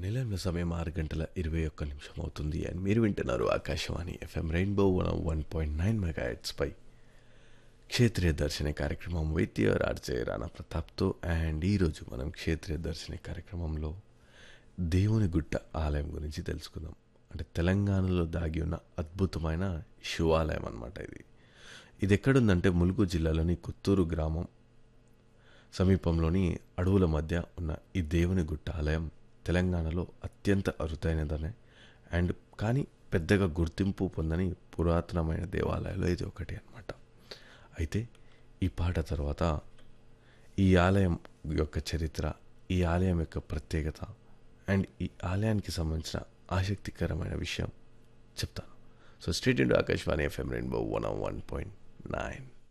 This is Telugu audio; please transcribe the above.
నిలయంలో సమయం ఆరు గంటల ఇరవై ఒక్క నిమిషం అవుతుంది అండ్ మీరు వింటున్నారు Akashvani FM Rainbow one one point nine mega పై క్షేత్రీయ దర్శన కార్యక్రమం విత్ యువర్ ఆర్జే రాణా ప్రతాప్తో అండ్ ఈరోజు మనం క్షేత్రీయ దర్శన కార్యక్రమంలో దేవుని గుట్ట ఆలయం గురించి తెలుసుకుందాం అంటే తెలంగాణలో దాగి ఉన్న అద్భుతమైన శివాలయం అన్నమాట ఇది ఇది ఎక్కడుందంటే ములుగు జిల్లాలోని కొత్తూరు గ్రామం సమీపంలోని అడవుల మధ్య ఉన్న ఈ దేవుని గుట్ట ఆలయం తెలంగాణలో అత్యంత అరుదైనదనే అండ్ కానీ పెద్దగా గుర్తింపు పొందని పురాతనమైన దేవాలయాలు ఇది ఒకటి అన్నమాట అయితే ఈ పాట తర్వాత ఈ ఆలయం యొక్క చరిత్ర ఈ ఆలయం యొక్క ప్రత్యేకత అండ్ ఈ ఆలయానికి సంబంధించిన ఆసక్తికరమైన విషయం చెప్తాను so street into Akashvani FM Rainbow one one point nine